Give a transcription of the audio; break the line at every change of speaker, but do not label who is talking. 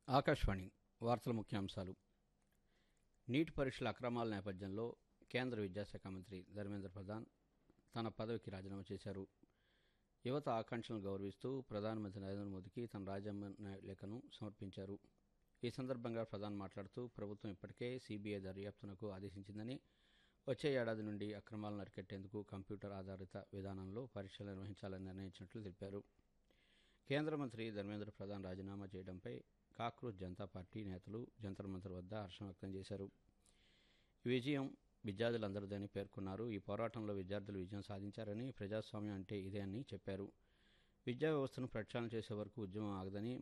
ఆకాశవాణి వార్తల ముఖ్యాంశాలు నీట్ పరీక్షల అక్రమాల నేపథ్యంలో కేంద్ర విద్యాశాఖ మంత్రి ధర్మేంద్ర ప్రధాన్ తన పదవికి రాజీనామా చేశారు యువత ఆకాంక్షలను గౌరవిస్తూ ప్రధానమంత్రి నరేంద్ర మోదీకి తన రాజీనామా లేఖను సమర్పించారు ఈ సందర్భంగా ప్రధాన్ మాట్లాడుతూ ప్రభుత్వం ఇప్పటికే సీబీఐ దర్యాప్తునకు ఆదేశించిందని వచ్చే ఏడాది నుండి అక్రమాలను అరికట్టేందుకు కంప్యూటర్ ఆధారిత విధానంలో పరీక్షలు నిర్వహించాలని నిర్ణయించినట్లు తెలిపారు కేంద్ర మంత్రి ధర్మేంద్ర ప్రధాన్ రాజీనామా చేయడంపై కాక్రోచ్ జనతా పార్టీ నేతలు జంతర్ మంతర్ వద్ద హర్షం వ్యక్తం చేశారు ఈ విజయం విద్యార్థులందరిదని పేర్కొన్నారు ఈ పోరాటంలో విద్యార్థులు విజయం సాధించారని ప్రజాస్వామ్యం అంటే ఇదే అని చెప్పారు విద్యా వ్యవస్థను ప్రక్షాళన చేసే వరకు ఉద్యమం ఆగదని